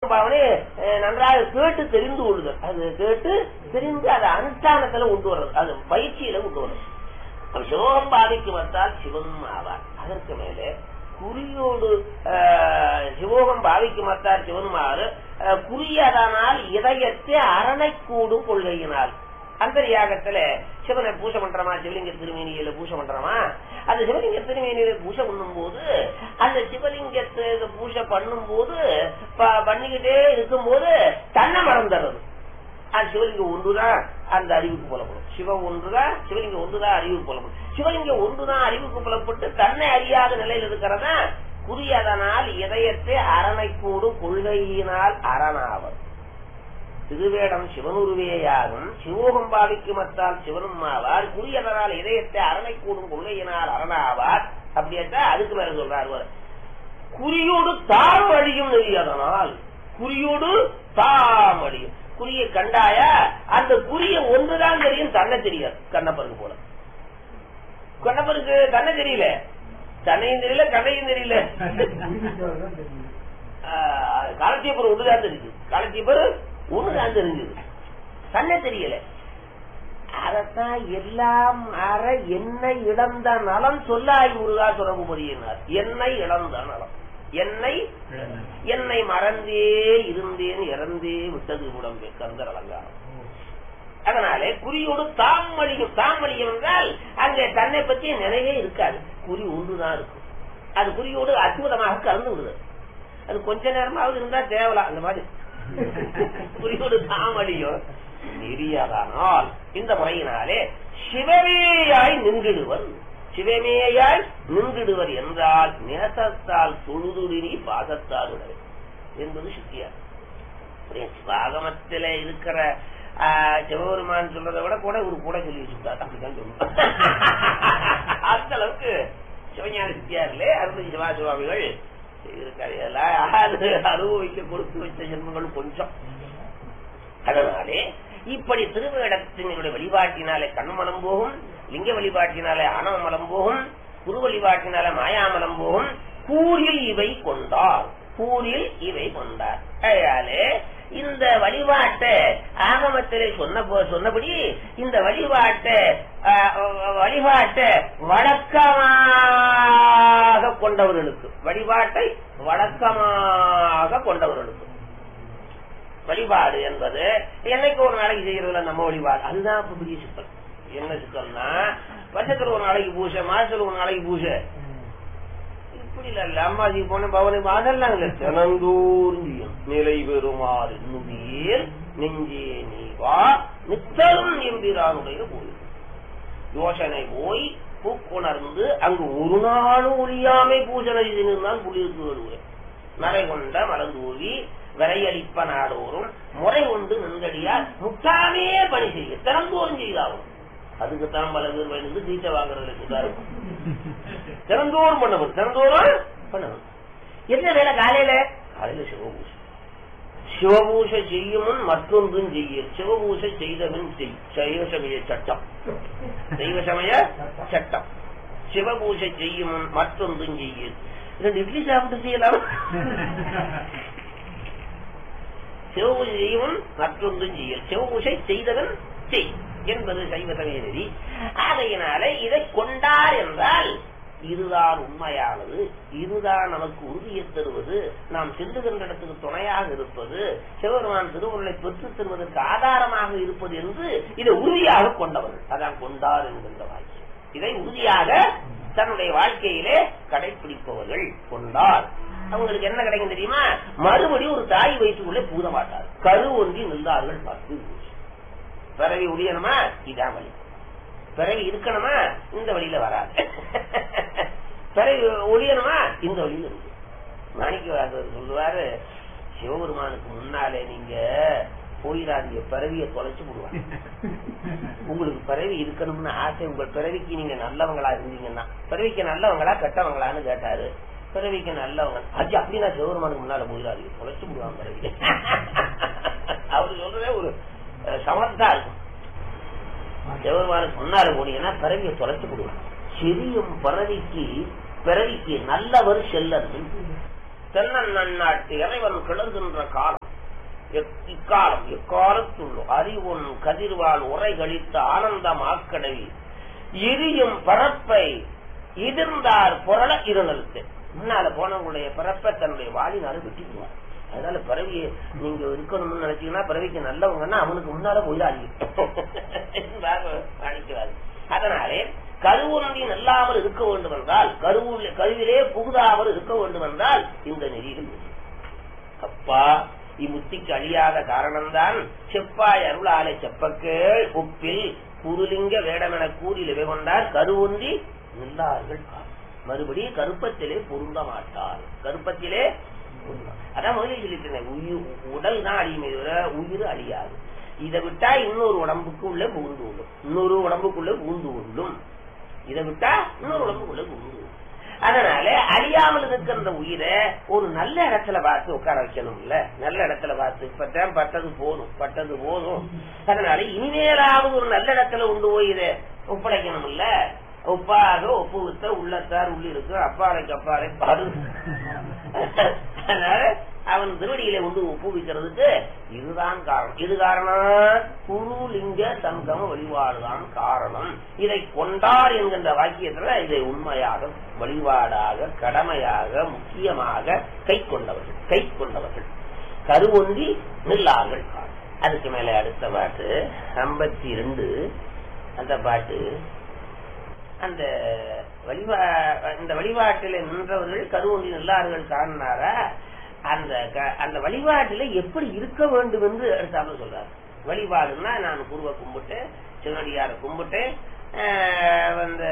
சிவகம் பாவனை அஹ், நன்றாக கேட்டு தெரிந்து கொள்ளுதல் அது கேட்டு தெரிந்து அதை அனுஷ்டானத்துல கொண்டு வர்றது அது பயிற்சியில கொண்டு வர்றது அப்ப சிவகம் பாதிக்கு வந்தால் சிவனும் ஆவார் அதற்கு மேலே குறியோடு அஹ், சிவோகம் பாவிக்கு மத்தார் சிவனுமாறு அஹ், குறியதனால் இதயத்தை அரணைக்கூடும் கொள்கையினால் அந்தரியாகத்துல சிவனை பூஜை பண்றோமா சிவலிங்க திருமேனியில பூஜை பண்றோமா அந்த சிவலிங்க திருமேனியில பூஜை பண்ணும் போது அந்த சிவலிங்கத்தை பூஜை பண்ணும் போது ப- பண்ணிக்கிட்டே இருக்கும் போது தன்னை மறந்துடுறது அது சிவலிங்கம் ஒன்றுதான் அந்த அறிவுக்கு புலப்படும் சிவம் ஒன்றுதான் சிவலிங்கம் ஒன்றுதான் அறிவுக்கு புலப்படும் சிவலிங்கம் ஒன்றுதான் அறிவுக்கு புலப்பட்டு தன்னை அறியாத நிலையில் இருக்கிறதா குறியதனால் இதயத்தை அரணைக்கூடும் கொள்கையினால் அரணாவர் திருவேடம் சிவனுருவேயாகும் சிவோகம் பாவிக்கு மத்தால் சிவனும் ஆவார் குறியதனால் இதயத்தை அரணைக்கூடும் கொள்கையினால் அரணாவார் அப்படியாட்டா அதுக்கு மேல சொல்றாரு அவர். குறியோடு தாம் அழியும் நெறியதனால் குறியோடு தாம் அழியும் குறியை கண்டாயா அந்த குறிய ஒன்றுதான் தெரியும் தன்னை தெரியாது கண்ணப்பருக்கு போல கண்ணப்பருக்கு தன்னை தெரியல தன்னையும் தெரியல கண்ணையும் தெரியல காலத்தீப்பர் ஒன்றுதான் தெரியுது காலத்தீப்பர் ஒண்ணுதான் தெரிஞ்சது தன்னை தெரியல அதத்தான் எல்லாம் அற என்னை இழந்த நலம் சொல்லாய் முருகா தொடர்பு புரியினார் என்னை இழந்த நலம் என்னை என்னை மறந்தே இருந்தேன் இறந்தே விட்டது உடம்பே கந்தர் அலங்காரம் அதனாலே குறியோடு தாமளியும் தாமளியும் என்றால் அங்கே தன்னை பற்றிய நினைவே இருக்காது குறி ஒன்றுதான் இருக்கும் அது குறியோடு அற்புதமாக கலந்து விடுது அது கொஞ்ச நேரமாவது இருந்தா தேவலாம் அந்த மாதிரி குறியோடு தாமளியும் நெறியதானால் இந்த முறையினாலே சிவமேயாய் நின்றிடுவர் சிவமேயாய் நின்றிடுவர் என்றால் நேசத்தால் தொழுதுடினி பாதத்தால் உடல் என்பது சுத்தியார் சிவாகமத்தில இருக்கிற ஆஹ், சிவபெருமான் சொல்றதை விட கூட ஒரு கூட சொல்லி வச்சுட்டார் அப்படிதான் சொல்லுவாங்க அந்த அளவுக்கு சிவஞான சித்தியாரிலே அருள் சிவா சுவாமிகள் இருக்காரு இதெல்லாம் அது அனுபவிக்க கொடுத்து வச்ச ஜென்மங்கள் கொஞ்சம் அதனாலே இப்படி திருவேடத்தினுடைய வழிபாட்டினாலே கண்மலம் போகும் லிங்க வழிபாட்டினாலே ஆணவமலம் போகும் குரு வழிபாட்டினாலே மாயாமலம் போகும் கூறில் இவை கொண்டார் கூறில் இவை கொண்டார் அதனாலே இந்த வழிபாட்டை ஆகமத்திலே சொன்ன போ- சொன்னபடி இந்த வழிபாட்டை ஆஹ், வழிபாட்டை வழக்கமாக கொண்டவர்களுக்கு வழிபாட்டை வழக்கமாக கொண்டவர்களுக்கு வழிபாடு என்பது என்னைக்கு ஒரு நாளைக்கு செய்யறதுல நம்ம வழிபாடு அதுதான் இப்ப பெரிய சிக்கல் என்ன சிக்கல்னா வருஷத்துல ஒரு நாளைக்கு பூஜை மாசத்துல ஒரு நாளைக்கு பூஜை இப்படி இல்ல அம்மாஜி போன பவனி அதெல்லாம் இல்ல தினந்தோறும் நிலை பெறுமாறு நுதியேல் நெஞ்சே நீ வா நித்தரும் எம்பிரானுடைய கோயில் யோசனை போய் பூக்குணர்ந்து அங்கு ஒரு நாளும் ஒழியாமை பூஜனை செய்திருந்தால் குளிர்ந்து வருவேன் நரை கொண்ட மலர்ந்தூவி விரையளிப்ப நாடோறும் முறை கொண்டு நின்றடியால் முட்டாமே பணி செய்ய திறந்தோறும் செய்தாகும் அதுக்கு தான் பல பேர் வந்து தீட்டை வாங்குறதுக்கு தான் இருக்கும் திறந்தோறும் பண்ணணும் திறந்தோறும் பண்ணணும் என்ன வேலை காலையில காலையில சிவபூஷை சிவபூஷை செய்யும் முன் மற்றொன்றும் செய்ய சிவபூஷை செய்தவன் செய் சைவ சமய சட்டம் சைவ சமய சட்டம் சிவபூஷை செய்யும் முன் மற்றொன்றும் செய்ய ரெண்டு இட்லி சாப்பிட்டு செய்யலாம் சிவபூஜை செய்யும் மற்றொன்றும் செய்ய சிவபூஜை செய்தவன் செய் என்பது சைவ சமய நெறி ஆகையினால இதை கொண்டார் என்றால் இதுதான் உண்மையானது இதுதான் நமக்கு உறுதியை தருவது நாம் செல்லுகின்ற இடத்துக்கு துணையாக இருப்பது சிவபெருமான் திருவுருளை பெற்றுத் தருவதற்கு ஆதாரமாக இருப்பது என்று இதை உறுதியாக கொண்டவர்கள் அதான் கொண்டார் என்கின்ற வாக்கியம் இதை உறுதியாக தன்னுடைய வாழ்க்கையிலே கடைபிடிப்பவர்கள் கொண்டார் அவங்களுக்கு என்ன கிடைக்கும் தெரியுமா மறுபடியும் ஒரு தாய் வயிற்றுக்குள்ளே பூத மாட்டார் கரு ஒன்றி நின்றார்கள் பத்து பிறவி உரியணுமா இதான் வழி பிறவி இருக்கணுமா இந்த வழியில வராது பிறவி ஒழியணுமா இந்த வழியில இருக்கு மாணிக்கவாசர் சொல்லுவாரு சிவபெருமானுக்கு முன்னாலே நீங்க போயிடாதீங்க பிறவிய தொலைச்சு விடுவாங்க உங்களுக்கு பிறவி இருக்கணும்னு ஆசை உங்கள் பிறவிக்கு நீங்க நல்லவங்களா இருந்தீங்கன்னா பிறவிக்கு நல்லவங்களா கெட்டவங்களான்னு கேட்டாரு பிறவிக்கு நல்லவங்க அது அப்படின்னா சிவபெருமானுக்கு முன்னால போயிடாதீங்க தொலைச்சு விடுவாங்க பிறவி அவரு சொல்றதே ஒரு அஹ், சமத்தா இருக்கும் சிவபெருமானுக்கு முன்னால போனீங்கன்னா பிறவியை தொலைச்சு விடுவாங்க சிறியும் பிறவிக்கு பிறவிக்கு நல்லவர் செல்லது தென்னன் நன்னாட்டு இறைவன் கிளர்கின்ற காலம் எக்- இக்காலம் எக்காலத்துள்ளோ அறிவொன் கதிர்வாள் உரை கழித்த ஆனந்தமாக்கடவி எரியும் பரப்பை எதிர்ந்தார் புரள இருநலுக்கு முன்னால போனவங்களுடைய பரப்பை தன்னுடைய வாளினால வெட்டிக்குவார் அதனால பறவையை நீங்க இருக்கணும்னு நினைச்சீங்கன்னா பறவைக்கு நல்லவங்கன்னா அவனுக்கு முன்னால போயிடாதீங்க அழைக்கிறாரு அதனாலே கருவுண்டி நல்லாமல் இருக்க வேண்டும் என்றால் கருவுள்ள கருவிலே புகுதாமல் இருக்க வேண்டும் என்றால் இந்த நெறியில் அப்பா இம்முத்திக்கு அழியாத காரணம்தான் செப்பாய் அருளாலை செப்பக்கேள் உப்பில் குருலிங்க வேடமென கூறில் கொண்டார் கருவொன்றி நின்றார்கள் மறுபடி கருப்பத்திலே பொருந்த மாட்டார் கருப்பத்திலே பொருந்த- அதான் முதலில் சொல்லிட்டேன் உயிர் உடல் தான் அழியுமே தவிர உயிர் அழியாது இதை விட்டா இன்னொரு உடம்புக்குள்ளே புகுந்து கொள்ளும் இன்னொரு உடம்புக்குள்ளே புகுந்து கொள்ளும் இதை விட்டா இன்னொரு உடம்புக்குள்ளே புகுந்து கொள்ளும் அதனால அழியாமல் இருக்கின்ற உயிரை ஒரு நல்ல இடத்துல பார்த்து உட்கார வைக்கணும்ல நல்ல இடத்துல பார்த்து இப்பதான் பட்டது போதும் பட்டது போதும் அதனால இனிமேலாவது ஒரு நல்ல இடத்துல கொண்டு போய் இதை ஒப்படைக்கணும்ல ஒப்பாக ஒப்புவித்த உள்ளத்தார் உள்ளிருக்கு அப்பாலைக்கு அப்பாலை பாரு அதனால அவன் திருவடியில கொண்டு ஒப்புவிக்கிறதுக்கு இதுதான் காரணம் இது காரணம் குருலிங்க சங்கம வழிபாடுதான் காரணம் இதை கொண்டார் என்கின்ற வாக்கியத்துல இதை உண்மையாக வழிபாடாக கடமையாக முக்கியமாக கை கொண்டவர்கள் கை கொண்டவர்கள் கருவொன்றி நில்லார்கள் அதுக்கு மேல அடுத்த பாட்டு ஐம்பத்தி ரெண்டு அந்த பாட்டு அந்த வழிபா இந்த வழிபாட்டில நின்றவர்கள் கருவொன்றி நில்லார்கள் காரணாரா அந்த க- அந்த வழிபாட்டில எப்படி இருக்க வேண்டும் என்று அடுத்தாப்புல சொல்றாரு வழிபாடுன்னா நான் குருவை கும்பிட்டு சிவனடியாரை கும்பிட்டு ஆஹ், வந்து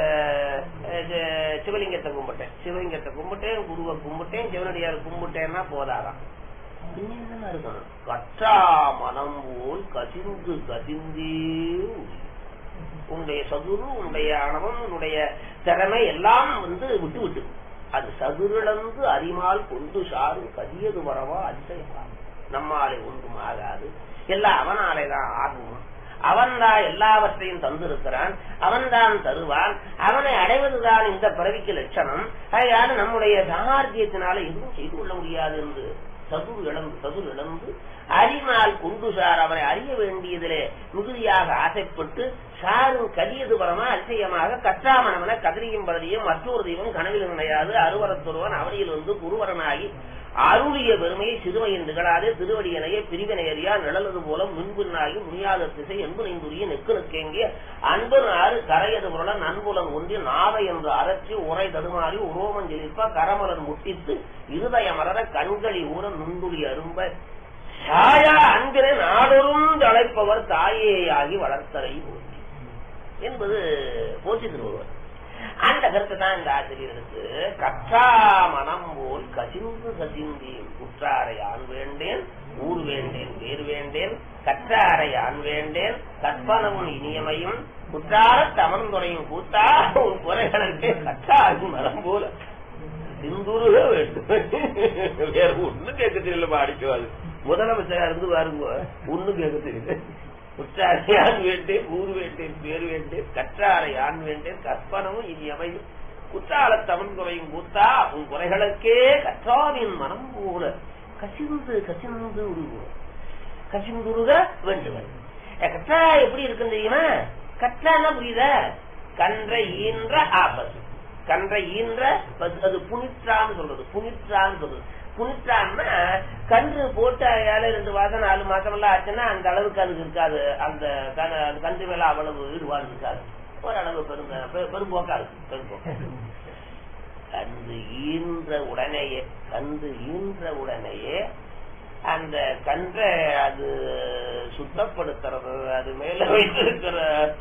இது சிவலிங்கத்தை கும்பிட்டேன் சிவலிங்கத்தை கும்பிட்டேன் குருவை கும்பிட்டேன் சிவனடியாரை கும்பிட்டேன்னா போதாதான் இன்னும் என்னமா இருக்கணும் கற்றா மனம் போல் கசிந்து கசிந்தே உயிர். உன்னுடைய சதுரு உன்னுடைய அணவம் உன்னுடைய திறமை எல்லாம் வந்து விட்டு விட்டு அது சதுரிழந்து அறிமால் கொண்டு சாரு கதியது வரவா அதிசயமா நம்மாலே ஒன்றும் ஆகாது எல்லாம் அவனாலே தான் ஆகும் அவன்தான் எல்லாவற்றையும் தந்திருக்கிறான் அவன்தான் தருவான் அவனை அடைவதுதான் இந்த பிறவிக்கு லட்சணம் அதனால நம்முடைய சாமர்த்தியத்தினால எதுவும் செய்து கொள்ள முடியாது என்று சதுர் இழந்து சதுர் இழந்து அறிமால் கொண்டு சார் அவனை அறிய வேண்டியதிலே மிகுதியாக ஆசைப்பட்டு சாரும் கதியது பரமா அதிசயமாக கற்றாமணவன கதிரியும் பரதியும் மற்றொரு தெய்வம் கனவில் நினையாது அருவரத்தொருவன் அவனியில் வந்து குருவரனாகி அருளிய பெருமையை சிறுமையின் நிகழாதே திருவடியனைய பிரிவினையறியா நிழலது போல முன்பின்னாகி முடியாத திசை என்பு நெந்துரிய நெக்கு நெக்கெங்கே அன்பு ஆறு கரையது புரள நன்புலம் ஒன்றி நாவை என்று அரற்றி உரை தடுமாறி உரோமம் ஜெலிப்ப கரமலர் முட்டித்து இருதய மலர கண்களி ஊற நுண்டுளி அரும்ப சாயா அன்பினை நாடொரும் அழைப்பவர் தாயேயாகி வளர்த்தரை போற்றி என்பது போற்றி திருவள்ளுவர் அந்த கருத்து தான் இந்த ஆசிரியருக்கு கற்றா மனம் போல் கசிந்து கசிந்தி குற்றாரை ஆண் வேண்டேன் ஊர் வேண்டேன் வேறு வேண்டேன் கற்றாரை ஆண் வேண்டேன் கற்பனமும் இனியமையும் குற்றார தமர்ந்துரையும் கூத்தா உன் குறைகளுக்கு கற்றாரி மனம் போல சிந்துருக வேண்டும் வேற ஒண்ணும் கேட்க தெரியல அடிக்குவாது முதலமைச்சரா இருந்து பாருங்க ஒண்ணும் கேட்க தெரியல உற்றாரை ஆண் வேண்டேன் ஊர் வேண்டேன் பேர் வேண்டேன் கற்றாரை ஆண் வேண்டேன் கற்பனமும் இனி அமையும் குற்றால தமிழ் குறையும் கூத்தா உன் குறைகளுக்கே கற்றாவின் மனம் போல கசிந்து கசிந்து உருவோம் கசிந்துருக வேண்டுவன் கற்றா எப்படி இருக்குன்னு தெரியுமா கற்றான்னா புரியுதா கன்றை ஈன்ற ஆபத்து கன்றை ஈன்ற பசு- அது புனிற்றான்னு சொல்றது புனிற்றான்னு சொல்றது புனிற்றான்னா கன்று போட்டு ஏழை ரெண்டு மாசம் நாலு மாசம் எல்லாம் ஆச்சுன்னா அந்த அளவுக்கு அதுக்கு இருக்காது அந்த கன- அந்த கன்று மேல அவ்வளவு ஈடுபாடு இருக்காது ஓரளவு பெரும் பெ- பெரும்போக்கா இருக்கு பெரும்போக்கா கன்று ஈன்ற உடனேயே கன்று ஈன்ற உடனேயே அந்த கன்றை அது சுத்தப்படுத்துறது அது மேல வைத்திருக்கிற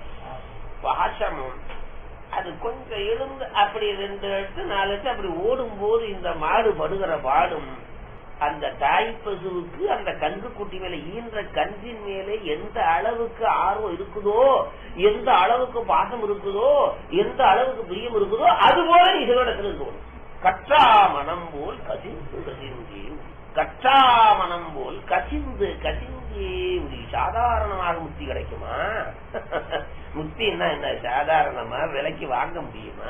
பாசமும் அது கொஞ்சம் எழுந்து அப்படி ரெண்டு எட்டு நாலு எட்டு அப்படி ஓடும் போது இந்த மாடு படுகிற பாடும் அந்த தாய் பசுவுக்கு அந்த கன்று குட்டி மேல ஈன்ற கன்றின் மேலே எந்த அளவுக்கு ஆர்வம் இருக்குதோ எந்த அளவுக்கு பாசம் இருக்குதோ எந்த அளவுக்கு பிரியம் இருக்குதோ அது போல இதோடத்துல இருக்கணும் கற்றா மனம் போல் கசிந்து கசிந்து கற்றா மனம் போல் கசிந்து கசிந்தே முடி சாதாரணமாக முக்தி கிடைக்குமா முக்தின்னா என்ன சாதாரணமா விலைக்கு வாங்க முடியுமா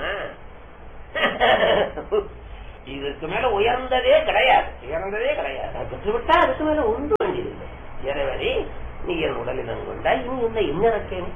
இதுக்கு மேல உயர்ந்ததே கிடையாது உயர்ந்ததே கிடையாது அது பெற்றுவிட்டா அதுக்கு மேல ஒன்று வேண்டியதில்லை என் உடலினம் கொண்டா இனி என்ன என்ன இருக்கேன்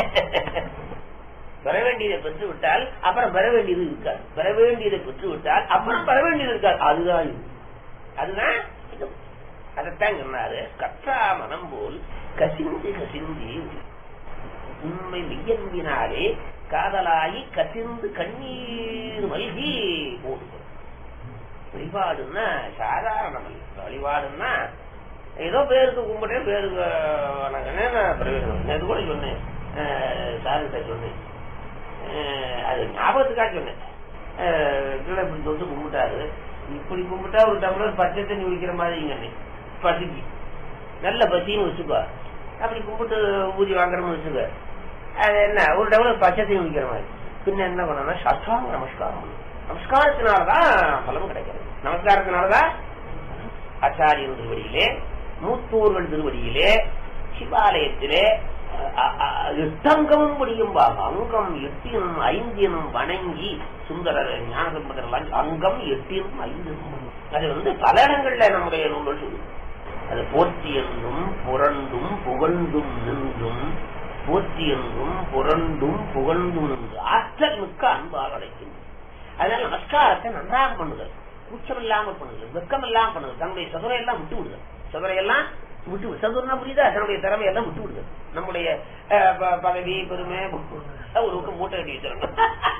பெற வேண்டியதை பெற்று விட்டால் அப்புறம் பெற வேண்டியது இருக்காது பெற வேண்டியதை பெற்று விட்டால் அப்புறம் பெற வேண்டியது இருக்காது அதுதான் இது அதுதான் இது அதைத்தான் சொன்னாரு கற்றா மனம் போல் கசிந்து கசிந்தி உண்மை மெய்யன்பினாலே காதலாகி கசிந்து கண்ணீர் மல்கி போடுது வழிபாடுன்னா சாதாரண வழிபாடுன்னா ஏதோ பேருக்கு கும்பிட்டேன் பேருக்கு வணங்கினேன் நான் பிரயோஜனம் நேத்து கூட சொன்னேன் சார்கிட்ட சொன்னேன் அஹ் அது ஞாபகத்துக்காக சொன்னேன் அஹ் கீழே இப்படி தொட்டு கும்பிட்டாரு இப்படி கும்பிட்டா ஒரு டம்ளர் பச்சை தண்ணி குடிக்கிற மாதிரி பசிக்கு நல்ல பசின்னு வச்சுக்கோ அப்படி கும்பிட்டு ஊதி வாங்குறோம்னு வச்சுக்க அது என்ன ஒரு டம்ளர் பச்சை தண்ணி குடிக்கிற மாதிரி பின்ன என்ன பண்ணணும் சஷ்டாங்க நமஸ்காரம் பண்ணணும். நமஸ்காரத்தினாலதான் பலம் கிடைக்கிறது நமஸ்காரத்தினாலதான் ஆச்சாரியன் திருவடியிலே மூத்தூர்கள் திருவடியிலே சிவாலயத்திலே அ- அ- அ- எட்டங்கமும் முடியும்பாக அங்கம் எட்டினும் ஐந்தினும் வணங்கி சுந்தரர் ஞானசம்பந்தர் அங்கம் எட்டினும் ஐந்தினும் அது வந்து பல இடங்கள்ல நம்முடைய நூல்கள் சொல்லுது அது போற்றி என்றும் புரண்டும் புகழ்ந்தும் நின்றும் போற்றி என்றும் புரண்டும் புகழ்ந்தும் நின்று ஆற்றல் மிக்க அன்பாக அழைக்கின்றது அதனால நமஸ்காரத்தை நன்றாக பண்ணுதல் கூச்சம் இல்லாம பண்ணுதல் வெக்கம் இல்லாம பண்ணுதல் தன்னுடைய சதுரை எல்லாம் விட்டு விடுதல் சதுரை எல்லாம் விட்டு விடு சதுரனா புரியுதா தன்னுடைய திறமை எல்லாம் விட்டு விடுதல் நம்முடைய அஹ், ப- பதவி பெருமை ஒரு பக்கம் மூட்டை கட்டி வச்சிடணும்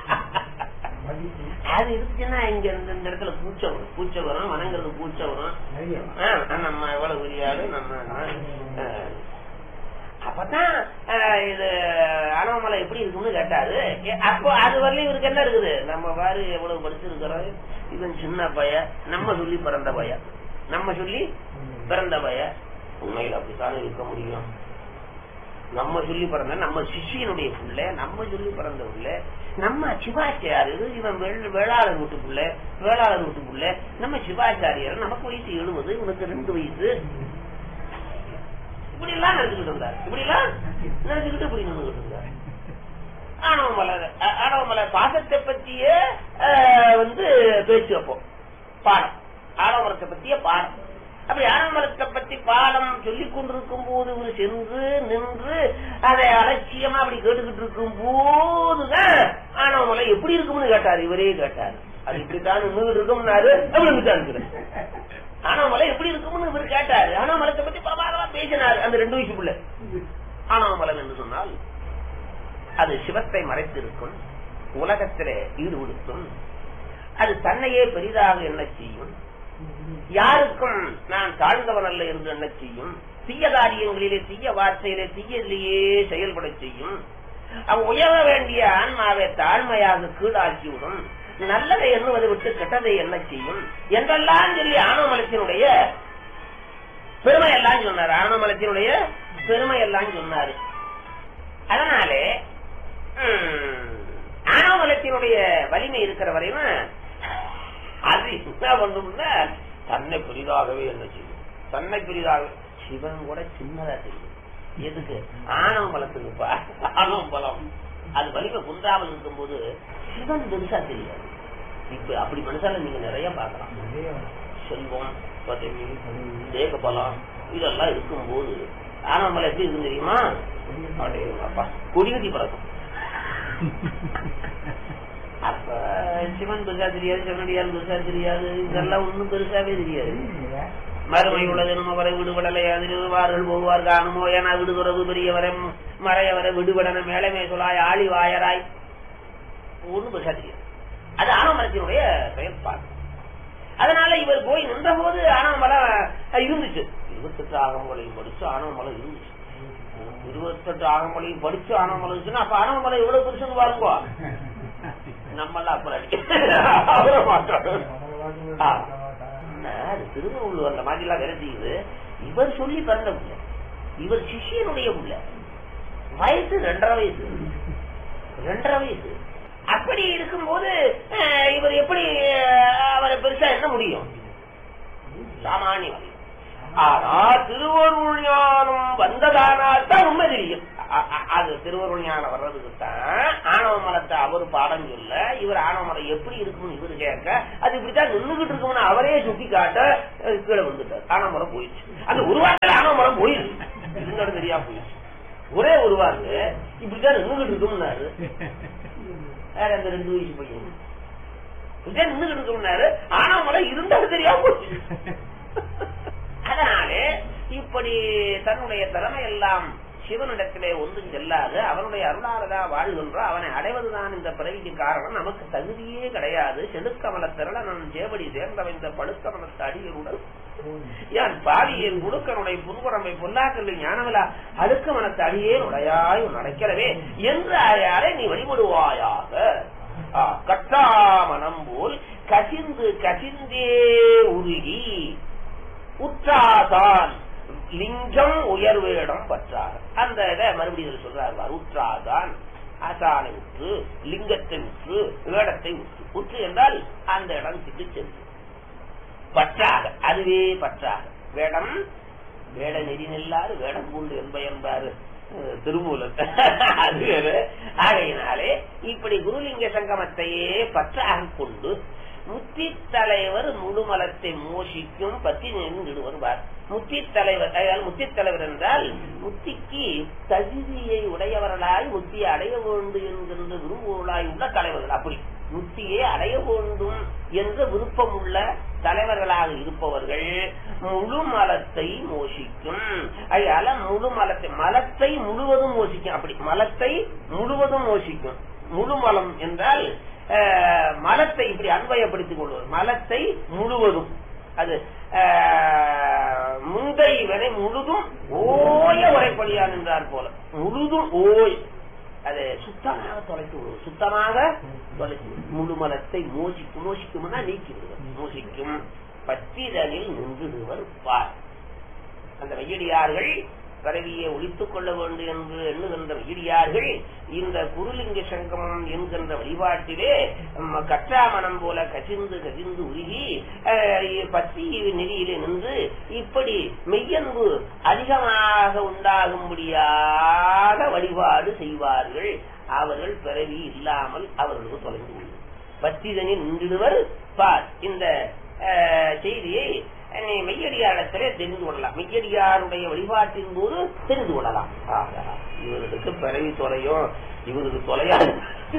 அது இருந்துச்சுன்னா இங்க இந்த இந்த இடத்துல பூச்சை வரும் பூச்சை வரும் வணங்குறது பூச்சை வரும் ஆ, நம்ம எவ்வளவு பெரியாரு நம்ம ஆஹ், அப்பதான் ஆஹ், இது அனவமலை எப்படி இருக்கும்னு கேட்டாரு ஏ, அப்போ அது வரலையும் இவருக்கு என்ன இருக்குது நம்ம பாரு எவ்வளவு படிச்சிருக்கிறோம் இவன் சின்ன பைய நம்ம சொல்லி பிறந்த பைய நம்ம சொல்லி பிறந்த பைய உண்மையில் அப்படித்தானே இருக்க முடியும் நம்ம சொல்லி பிறந்த நம்ம சிஷியனுடைய புள்ள நம்ம சொல்லி பிறந்த புள்ள நம்ம சிவாச்சாரியர் இவன் வெள்- வேளாளர் வீட்டு புள்ள வேளாளர் வீட்டு புள்ள நம்ம சிவாச்சாரியர் நமக்கு வயசு எழுபது இவனுக்கு ரெண்டு வயசு இப்படி எல்லாம் நடந்துகிட்டு இருந்தார் இப்படி எல்லாம் நடந்துகிட்டு இப்படி நடந்துகிட்டு இருந்தார் ஆணவமலை அ- ஆணவமலை பாசத்தை பற்றிய அஹ், வந்து பேச்சு வைப்போம் பாடம் ஆணவமரத்தை பற்றிய பாடம் அப்படி ஆணவமரத்தை பத்தி பாடம் சொல்லிக் கொண்டிருக்கும் போது இவர் சென்று நின்று அதை அலட்சியமா அப்படி கேட்டுக்கிட்டு இருக்கும் போதுதான் ஆணவமலை எப்படி இருக்கும்னு கேட்டாரு இவரே கேட்டாரு அது இப்படித்தான் நின்றுகிட்டு இருக்கும்னாரு அப்படி இருந்துட்டான் இருக்கிறேன் ஆனாமலை எப்படி இருக்கும்னு இவர் கேட்டாரு ஆனாமலத்தை பத்தி பிரபாகரமா பேசினாரு அந்த ரெண்டு வயசுக்குள்ள ஆனாமலம் என்று சொன்னால் அது சிவத்தை மறைத்திருக்கும் உலகத்திலே ஈடுபடுத்தும் அது தன்னையே பெரிதாக எண்ண செய்யும் யாருக்கும் நான் தாழ்ந்தவன் அல்ல என்று எண்ண செய்யும் தீய காரியங்களிலே தீய வார்த்தையிலே தீயதிலேயே செயல்பட செய்யும் அவ் உயர வேண்டிய ஆன்மாவை தாழ்மையாக கீழாக்கிவிடும் நல்லதை எண்ணுவதை விட்டு கெட்டதை என்ன செய்யும் என்றெல்லாம் சொல்லி ஆணவமலத்தினுடைய பெருமை எல்லாம் சொன்னார் ஆணவமலத்தினுடைய பெருமை எல்லாம் சொன்னாரு அதனாலே ம், ஆணவமலத்தினுடைய வலிமை இருக்கிற வரையும் அது என்ன பண்ணும்னா தன்னை பெரிதாகவே என்ன செய்யும் தன்னை பெரிதாக சிவன் கூட சின்னதா தெரியும் எதுக்கு ஆணவ பலத்துக்குப்பா ஆணவ பலம் அது வலிமை குன்றாமல் இருக்கும்போது சிவன் பெருசா தெரியாது இப்ப அப்படி மனுஷால நீங்க நிறைய பார்க்கலாம் செல்வம் பதவி தேக பலம் இதெல்லாம் இருக்கும்போது ஆனமலை எப்படி இருக்கும் தெரியுமா அப்பா கொடிகட்டி பறக்கும் அப்ப சிவன் பெருசா தெரியாது சிவனடியார் பெருசா தெரியாது இதெல்லாம் ஒண்ணும் பெருசாவே தெரியாது மறுமை உள்ளது நம்ம வரை விடுபடலையாது வார்கள் போவார் காணுமோ என விடுதுறவு பெரியவரை மறையவரை விடுபடன மேலமே சொல்லாய் ஆளி வாயராய் ஒண்ணும் பெருசா தெரியாது அது ஆனமரத்தினுடைய செயல்பாடு அதனால இவர் போய் நின்ற போது ஆனமலம் இருந்துச்சு இருபத்தெட்டு ஆகமங்களையும் படிச்சு ஆனவமலை இருந்துச்சு இருபத்தெட்டு ஆகமங்களையும் படிச்சு ஆனவமலை இருந்துச்சுன்னா அப்ப ஆனவமலை எவ்வளவு பெருசுன்னு பாருங்க நம்மளாம் அப்புறம் அடிக்க மாட்டோம் ஆ. அது திருநூல் அந்த மாதிரி எல்லாம் வேலை செய்யுது இவர் சொல்லி பிறந்த புள்ள இவர் சிஷியனுடைய புள்ள வயசு ரெண்டரை வயசு ரெண்டரை வயசு அப்படி இருக்கும்போது அஹ், இவர் எப்படி அஹ், அவரை பெருசா என்ன முடியும் சாமானிய வழி ஆனா திருவருள் ஞானம் வந்ததானால் தான் உண்மை தெரியும் அ- அ- அது திருவருள் ஞானம் வர்றதுக்கு தான் ஆணவ மலத்தை அவர் பாடம் சொல்ல இவர் ஆணவ மலம் எப்படி இருக்கும்னு இவரு கேட்க அது இப்படித்தான் நின்றுகிட்டு இருக்கும்னு அவரே சுட்டி காட்ட அஹ், கீழே வந்துட்டார் ஆணவ மலம் போயிடுச்சு அந்த உருவாக்கல ஆணவ மலம் போயிடுச்சு இருந்த இருந்தாலும் தெரியாம போயிடுச்சு ஒரே ஒரு வாக்கு இப்படிதான் நின்றுகிட்டு இருக்கும்னாரு வேற அந்த ரெண்டு வயசு பையன் இப்படிதான் நின்றுகிட்டு இருக்கும்னாரு ஆனா மலை இருந்தாலும் தெரியாம போச்சு அதனாலே இப்படி தன்னுடைய திறமை எல்லாம் சிவனிடத்திலே ஒன்றும் செல்லாது அவனுடைய அருளாரதா வாழ்கின்றோம் அவனை அடைவதுதான் இந்த பிறவிக்கு காரணம் நமக்கு தகுதியே கிடையாது செடுக்கமல திரளனன் ஜேவடி சேர்ந்தவன் இந்த பழுக்கமலத்து அடியருடன் யான் பாவியின் குடுக்கனுடைய புன்புறமை பொல்லாக்கல்லு ஞானவிலா அடுக்க மனத்து அடியே உடையாய் நடக்கிறவே என்று ஆயாரை நீ வழிபடுவாயாக ஆ, கட்டாமனம் போல் கசிந்து கசிந்தே உருகி உற்றாதான் லிங்கம் உயர்வேடம் பற்றாக அந்த இதை மறுபடியும் இதுல சொல்றாரு உற்றாதான் ஆசானை உற்று லிங்கத்தை உற்று வேடத்தை உற்று உற்று என்றால் அந்த இடம் கிட்டு சென்று பற்றாக அதுவே பற்றாக வேடம் வேட நெறி நெல்லாறு வேடம் பூண்டு என்பயன்பாரு அஹ், திருமூலர் அது வேறு. ஆகையினாலே இப்படி குருலிங்க சங்கமத்தையே பற்றாக கொண்டு முத்தி தலைவர் முழுமலத்தை மோஷிக்கும் பத்தி நின்று வருவார் முத்தி தலைவர் அதாவது முத்தி தலைவர் என்றால் முத்திக்கு தகுதியை உடையவர்களாய் முத்தியை அடைய வேண்டும் என்கின்ற விரும்புவர்களாய் உள்ள தலைவர்கள் அப்படி முத்தியை அடைய வேண்டும் என்ற விருப்பம் உள்ள தலைவர்களாக இருப்பவர்கள் முழு மலத்தை மோஷிக்கும் அதனால முழு மலத்தை மலத்தை முழுவதும் மோஷிக்கும் அப்படி மலத்தை முழுவதும் மோஷிக்கும் முழு மலம் என்றால் அஹ், மலத்தை இப்படி அன்வயப்படுத்திக் கொள்வது மலத்தை முழுவதும் அது அஹ், முந்தை வரை முழுதும் ஓய உரைப்படியான் என்றார் போல முழுதும் ஓய் அது சுத்தமாக தொலைத்து விடுவது சுத்தமாக தொலைத்து விடுவது. முழு மலத்தை மோசிக்கும் மோசிக்கும்னா நீக்கி விடுவது மோசிக்கும் பத்திரனில் நின்றுடுவர் பார் அந்த வெய்யடியார்கள் பிறவியை ஒழித்துக் கொள்ள வேண்டும் என்று எண்ணுகின்ற வெய்யடியார்கள் இந்த குருலிங்க சங்கமம் என்கின்ற வழிபாட்டிலே ம், கற்றாமணம் போல கசிந்து கசிந்து உருகி அஹ், பத்தி நெறியிலே நின்று இப்படி மெய்யன்பு அதிகமாக உண்டாகும்படியாக வழிபாடு செய்வார்கள் அவர்கள் பிறவி இல்லாமல் அவர்களுக்கு தொலைந்து கொள்ளும் பத்திதனில் நின்றுடுவர் பார் இந்த அஹ், செய்தியை நீ மெய்யடியாரத்திலே தெரிந்து கொள்ளலாம் மெய்யடியாருடைய வழிபாட்டின் போது தெரிந்து கொள்ளலாம் ஆகா, இவர்களுக்கு பிறவி தொலையும் இவருக்கு தொலையாது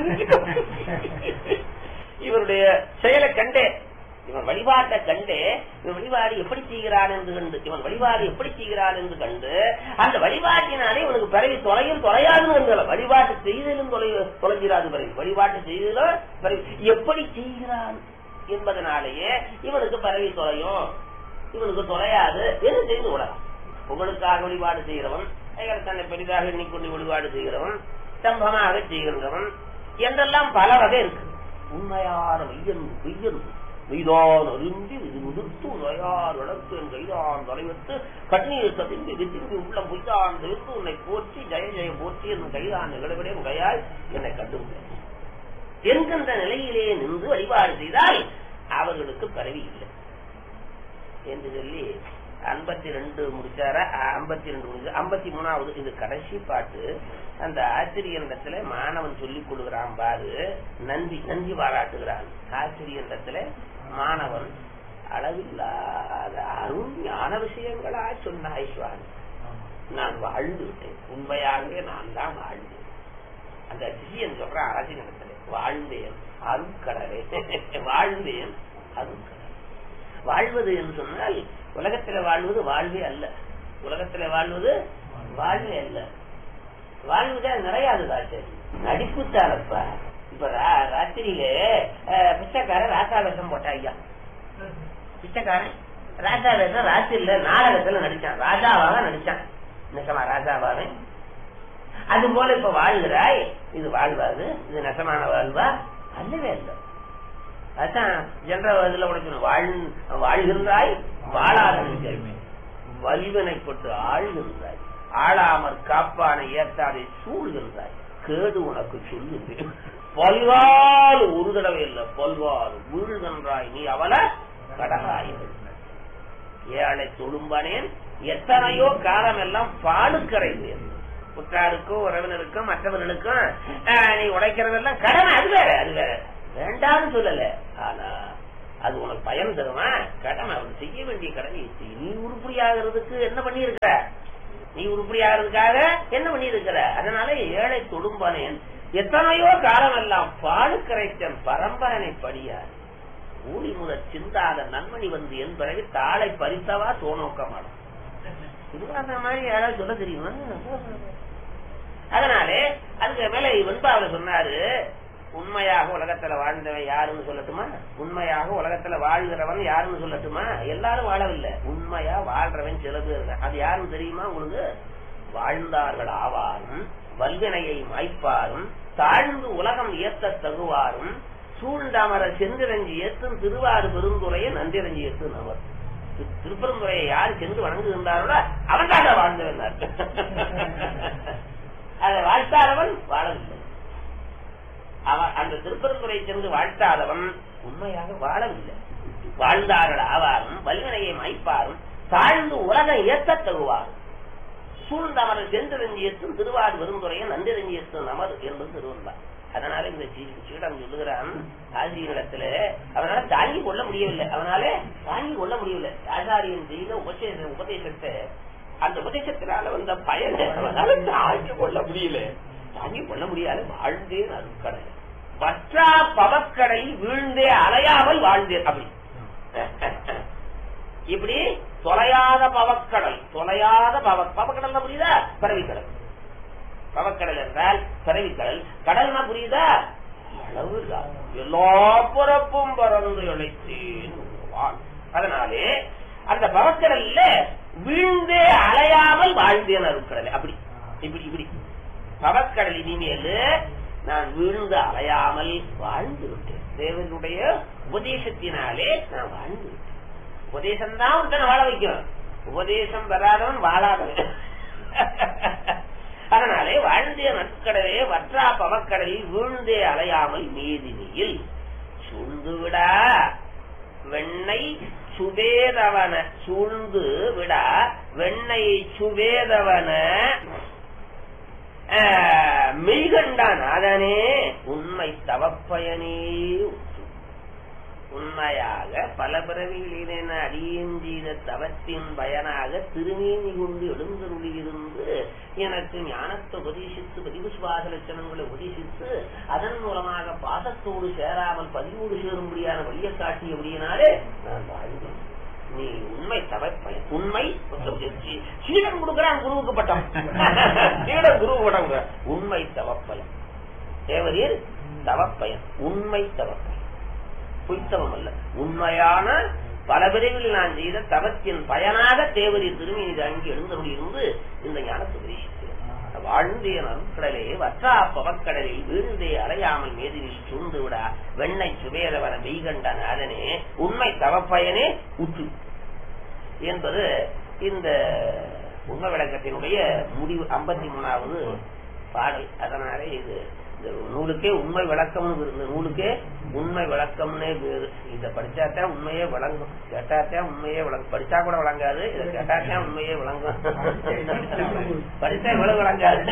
இவருடைய செயலை கண்டே இவன் வழிபாட்டை கண்டு இவன் வழிபாடு எப்படி செய்கிறான் என்று கண்டு இவன் வழிபாடு எப்படி செய்கிறான் என்று கண்டு அந்த வழிபாட்டினாலே இவனுக்கு பிறவி தொலையும் தொலையாதுன்னு என்கிறல. வழிபாட்டு செய்தலும் தொலை தொலைஞ்சிராது பிறகு வழிபாட்டு செய்தலும் பிறகு எப்படி செய்கிறான் என்பதனாலேயே இவனுக்கு பிறவி தொலையும் இவனுக்கு தொலையாது என்று தெரிந்து கொள்ளலாம் உங்களுக்காக வழிபாடு செய்கிறவன் அயல் தன்னை பெரிதாக எண்ணிக்கொண்டு வழிபாடு செய்கிறவன் ஸ்தம்பமாக செய்கின்றவன் என்றெல்லாம் பல வகை இருக்கு உண்மையான மெய்யன் மெய்யன் மெய்தான் அருந்தி இது முதிர்த்து உரையார் வளர்த்து என் கைதான் தலைவத்து கண்ணீர் கதிர்ந்து விதிர்ந்து உள்ளம் பொய்தான் தெரிந்து உன்னை போற்றி ஜெய ஜெய போற்றி என் கைதான் நிகழ்விடே உடையாய் என்னை கண்டுபிடி என்கின்ற நிலையிலே நின்று வழிபாடு செய்தால் அவர்களுக்கு பரவி இல்லை என்று சொல்லி ஐம்பத்தி ரெண்டு முடிச்சார ஐம்பத்தி ரெண்டு முடிச்சு ஐம்பத்தி மூணாவது இது கடைசி பாட்டு அந்த ஆசிரியரிடத்துல மாணவன் சொல்லிக் கொடுக்கிறான் பாரு நன்றி நன்றி பாராட்டுகிறான் ஆசிரியரிடத்துல மாணவன் அளவில்லாத அருமையான விஷயங்களா சொன்னாய் சுவாமி நான் வாழ்ந்து விட்டேன் உண்மையாகவே நான் தான் வாழ்ந்தேன் அந்த சிஷியன் சொல்ற அரசியலிடத்துல வாழ்ந்தேன் அருட்கடலே வாழ்ந்தேன் அருட்கடல் வாழ்வது என்று சொன்னால் உலகத்துல வாழ்வது வாழ்வே அல்ல உலகத்துல வாழ்வது வாழ்வே அல்ல வாழ்வுதான் நிறையாது காட்டு நடிப்புத்தாரப்பா இப்ப ரா- ராத்திரியில அஹ், பிச்சைக்காரன் ராசா வேஷம் போட்டா ஐயா பிச்சைக்காரன் ராஜா வேஷம் ராத்திரில நாடகத்துல நடிச்சான் ராஜாவாக நடிச்சான் நிஜமா ராஜாவாக அது போல இப்ப வாழ்கிறாய் இது வாழ்வாது இது நெசமான வாழ்வா அல்லவே அல்ல அதான் ஜென்ரல் இதுல உனக்கு வாழ் வாழ்கின்றாய் வாழாத நெஞ்சமே. வல்வினைப்பட்டு ஆழ்கின்றாய் ஆளாமற் காப்பானை ஏற்றாதை சூழ்கின்றாய் கேடு உனக்கு சொல்லுகிறேன் பல்வாறு ஒரு தடவை இல்ல பல்வாறு வீழ்கின்றாய் நீ அவல கடகாய்கள் ஏழை தொழும்பானேன் எத்தனையோ காலம் எல்லாம் பாடுக்கரைந்தேன் புற்றாருக்கும் உறவினருக்கும் மற்றவர்களுக்கும் ஆஹ், நீ உடைக்கிறதெல்லாம் கடமை அது வேற அது வேற வேண்டாம்னு சொல்லல ஆனா அது உனக்கு பயன் தருமா கடமை அவன் செய்ய வேண்டிய கடமை செய். நீ உருப்படியாகிறதுக்கு என்ன பண்ணியிருக்க நீ உருப்படியாகிறதுக்காக என்ன பண்ணி இருக்கிற அதனால ஏழை தொடும்பனேன் எத்தனையோ காலம் எல்லாம் பாடு கரைத்தன் பரம்பரனை படியார் ஊழி முதல் சிந்தாத நன்மணி வந்து என் பிறகு தாளை பறித்தவா சோனோக்க மாடும் இது அந்த மாதிரி யாராவது சொல்ல தெரியுமா அதனாலே அதுக்கு மேல வெண்பாவில சொன்னாரு உண்மையாக உலகத்துல வாழ்ந்தவன் யாருன்னு சொல்லட்டுமா உண்மையாக உலகத்துல வாழ்கிறவன் யாருன்னு சொல்லட்டுமா எல்லாரும் வாழவில்லை உண்மையா வாழ்றவன் சில பேர் தான். அது யாருன்னு தெரியுமா உங்களுக்கு வாழ்ந்தார்கள் ஆவாரும் வல்வினையை மாய்ப்பாரும் தாழ்ந்து உலகம் ஏத்த தகுவாரும் சூழ்ந்தமர செந்திரஞ்சி ஏத்தும் திருவாறு பெருந்துரையை நன்றிரஞ்சி ஏத்து நவர் திரு- திருப்பெருந்துறையை யார் சென்று வணங்குகின்றார்களோ அவன் தான் வாழ்ந்தவன் அதை வாழ்த்தாதவன் வாழவில்லை அவன் அந்த திருப்பெருந்துறை சென்று வாழ்த்தாதவன் உண்மையாக வாழவில்லை வாழ்ந்தார்கள் ஆவாரும் வலிமையை மாய்ப்பாரும் தாழ்ந்து உலகம் ஏற்கத் தருவாரும் சூழ்ந்தமர சென்றறிஞ்சியத்தும் திருவாடு பெருந்துறையை நன்றிரஞ்சியத்தும் நமது என்பது திருவள்ளார் அதனால இந்த சீ- சீடம் சொல்லுகிறான் ஆசிரியரிடத்துல அவனால தாங்கி கொள்ள முடியவில்லை அவனால தாங்கி கொள்ள முடியவில்லை ஆச்சாரியன் செய்த உபதேச உபதேசத்தை அந்த உபதேசத்தினால வந்த பயனை அவனால தாங்கி கொள்ள முடியல தாங்கி கொள்ள முடியாது வாழ்ந்தேன் அருக்கடை வற்றா பவக்கடை வீழ்ந்தே அலையாமல் வாழ்ந்தேன் அப்படி இப்படி தொலையாத பவக்கடல் தொலையாத பவ பவக்கடல் புரியுதா பரவிக்கடல் பவக்கடல் என்றால் பரவிக்கடல் கடல்னா புரியுதா அளவுதான் எல்லா பிறப்பும் பறந்து இழைத்தேன் உருவான். அதனாலே அந்த பவக்கடல்ல வீழ்ந்தே அலையாமல் வாழ்ந்தேன் அருக்கடலை அப்படி இப்படி இப்படி பவக்கடல் இனிமேல் நான் வீழ்ந்து அலையாமல் வாழ்ந்து விட்டேன் தேவனுடைய உபதேசத்தினாலே நான் வாழ்ந்து விட்டேன் உபதேசம் தான் ஒருத்தனை வாழ வைக்கும் உபதேசம் பெறாதவன் வாழாதவன் அதனாலே வாழ்ந்தே நற்கடலே வற்றா பவக்கடலில் வீழ்ந்தே அலையாமல் மீதினியில் சூழ்ந்து விடா வெண்ணை சுவேதவன சூழ்ந்து விடா வெண்ணை சுவேதவன ஆஹ், மெய்கண்டான் அதனே உண்மை தவப்பயனே உற்று. உண்மையாக பல பிறவிகளில் என அடியேன் செய்த தவத்தின் பயனாக திருமேனி கொண்டு எழுந்தருளியிருந்து எனக்கு ஞானத்தை உபதேசித்து பதிவுசுவாச லட்சணங்களை உபதேசித்து அதன் மூலமாக பாதத்தோடு சேராமல் பதிவோடு சேரும்படியான வழியை காட்டியபடியினாலே நான் வாழ்ந்தேன் நீ உண்மை தவப்பயன் உண்மை சீ- சீடன் கொடுக்கிறான் குருவுக்கு பட்டம் சீடன் குருவுக்கு பட்டம் கொடுக்கிறான். உண்மை தவப்பயன் தேவரீர் தவப்பயன் உண்மை தவப்பயன் பொய்த்தவம் அல்ல உண்மையான பல பிரிவில் நான் செய்த தவத்தின் பயனாக தேவரி திருமணி தாங்கி எழுந்தபடி இருந்து இந்த ஞானத்தை உபதேசித்தேன் வாழ்ந்தே நற்கடலே வற்றா பவக்கடலில் வீழ்ந்தே அலையாமல் மேதினில் சூழ்ந்து விடா வெண்ணை சுவேதவன மெய்கண்டன் அதனே உண்மை தவப்பயனே உற்று என்பது இந்த உண்மை விளக்கத்தினுடைய முடிவு ஐம்பத்தி மூணாவது பாடல் அதனாலே இது இந்த நூலுக்கே உண்மை விளக்கம் இந்த நூலுக்கே உண்மை விளக்கம்னே பேரு இத படிச்சாத்தான் உண்மையே விளங்கும் கேட்டாத்தான் உண்மையே விளங்கும் படிச்சா கூட விளங்காது இதை கேட்டாத்தான் உண்மையே விளங்கும் படிச்சா இவ்வளவு விளங்காது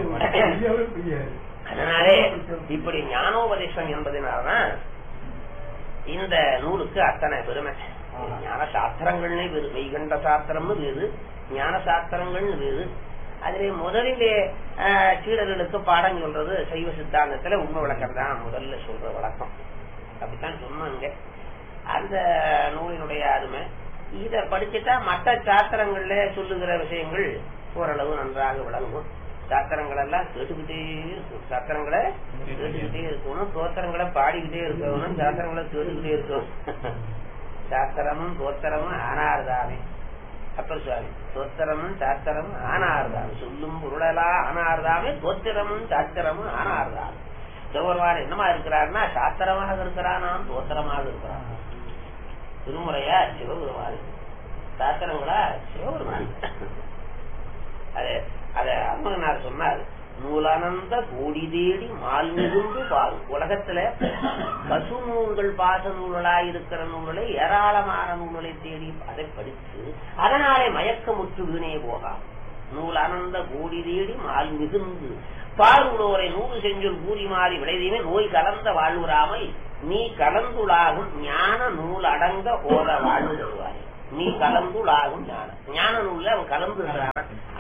அதனாலே இப்படி ஞானோபதேசம் என்பதனால்தான் இந்த நூலுக்கு அத்தனை பெருமை ஞான சாஸ்திரங்கள்னே வேறு மெய்கண்ட சாஸ்திரம்னு வேறு ஞான சாஸ்திரங்கள்னு வேறு அதிலே முதலிலே ஆஹ், சீடர்களுக்கு பாடம் சொல்றது சைவ சித்தாந்தத்துல உண்மை விளக்கம் தான் முதல்ல சொல்ற வழக்கம் அப்படித்தான் சொன்னாங்க அந்த நூலினுடைய அருமை இத படிச்சுட்டா மற்ற சாஸ்திரங்கள்ல சொல்லுகிற விஷயங்கள் ஓரளவு நன்றாக விளங்கும் சாஸ்திரங்கள் எல்லாம் கேட்டுக்கிட்டே இருக்கும் சாஸ்திரங்களை கேட்டுக்கிட்டே இருக்கணும் தோத்திரங்களை பாடிக்கிட்டே இருக்கணும் சாஸ்திரங்களை கேட்டுக்கிட்டே இருக்கணும் சாஸ்திரமும் தோத்திரமும் ஆனார்தாமே அப்பர் சுவாமி தோத்திரமும் சாஸ்திரமும் ஆனார்தாமே சொல்லும் பொருளலா ஆனார்தாமே தோத்திரமும் சாஸ்திரமும் ஆனார்தாமே சிவபெருமான் என்னமா இருக்கிறார்னா சாஸ்திரமாக இருக்கிறானாம் தோத்திரமாக இருக்கிறான் திருமுறையா சிவபெருமான் சாஸ்திரங்களா சிவபெருமான் அது அத அருமகனார் சொன்னார் நூலானந்த கோடி தேடி மால் மிகுந்து பால் உலகத்துல பசு நூல்கள் பாச நூல்களாய் இருக்கிற நூல்களை ஏராளமான நூல்களை தேடி அதை படித்து அதனாலே மயக்கமுற்று வீணே போகாம் நூலானந்த கோடி தேடி மால் மிகுந்து பால்குடோரை நூறு செஞ்சொல் கூறி மாறி விளைதீமே நோய் கலந்த வாழ்வுறாமல் நீ கலந்துளாகும் ஞான நூல் அடங்க ஓத வாழ்வு தருவாய் நீ கலந்துளாகும் ஞானம் ஞான நூல்ல அவன் கலந்து இருக்கிறான்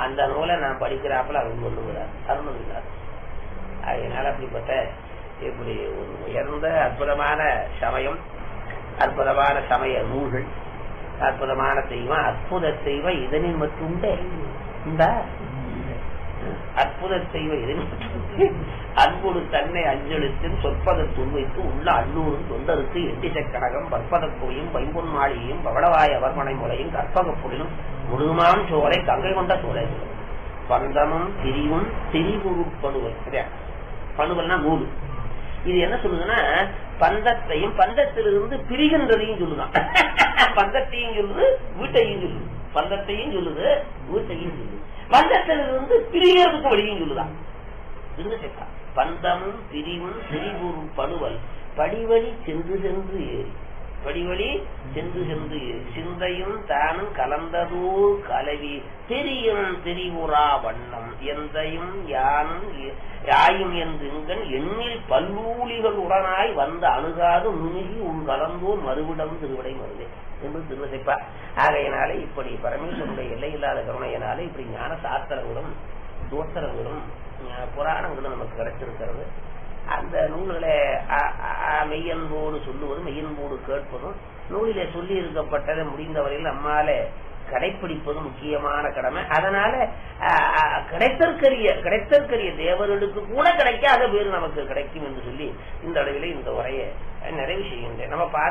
அந்த நூலை நான் படிக்கிறாப்புல அவர் சொல்லுகிறார் அருணுகிறார் அதனால அப்படிப்பட்ட இப்படி ஒரு உயர்ந்த அற்புதமான சமயம் அற்புதமான சமய நூல்கள் அற்புதமான தெய்வம் அற்புத தெய்வம் இதனில் மட்டுண்டே இந்த அற்புத தெய்வம் இதனில் மட்டுண்டே அன்போடு தன்னை அஞ்செழுத்தின் சொற்பத துண்வைத்து உள்ள அன்னூரும் தொண்டருக்கு எண்டிச கனகம் பற்பத கோயும் பைம்பொன் மாளிகையும் பவளவாய அவர்மனை முறையும் கற்பக புலியும் முழுதுமான் சோலை கங்கை கொண்ட சோலை பந்தமும் திரிவும் திரிபுருப்பணுவல் சரியா பணுவல்னா நூல் இது என்ன சொல்லுதுன்னா பந்தத்தையும் பந்தத்திலிருந்து பிரிகின்றதையும் சொல்லுதான் பந்தத்தையும் சொல்லுது வீட்டையும் சொல்லுது பந்தத்தையும் சொல்லுது வீட்டையும் சொல்லுது பந்தத்திலிருந்து பிரிகிறதுக்கு வழியும் சொல்லுதான் இருந்து சேர்த்தா பந்தமும் பிரிவும் திரிபுரு பணுவல் படிவழி சென்று சென்று ஏறி படிவழி சென்று சென்று ஏறி சிந்தையும் தானும் கலந்ததோர் கலவி தெரியும் திரிபுரா வண்ணம் எந்தையும் யானும் எ- யாயும் என்றுங்கன் எண்ணில் பல்லூலிகள் உடனாய் வந்து அணுகாது முனிகி உன் கலந்தோர் மறுவிடம் திருவிடை மருதே என்று திருவசைப்பா ஆகையினாலே இப்படி பரமேஸ்வருடைய எல்லையில்லாத கருணையினாலே இப்படி ஞான சாஸ்திரங்களும் தோத்திரங்களும் அஹ், புராணங்களும் நமக்கு கிடைச்சிருக்கிறது அந்த நூல்களை அ- அ- மெய்யன்போடு சொல்லுவதும் மெய்யன்போடு கேட்பதும் நூலிலே சொல்லி இருக்கப்பட்டதை முடிந்தவரையில் நம்மாலே கடைப்பிடிப்பதும் முக்கியமான கடமை அதனால அஹ், அஹ், கிடைத்தற்கரிய கிடைத்தற்கரிய தேவர்களுக்கு கூட கிடைக்காத பேர் நமக்கு கிடைக்கும் என்று சொல்லி இந்த அளவிலே இந்த உரையை நிறைவு செய்கின்றேன் நம்ம பார்த்து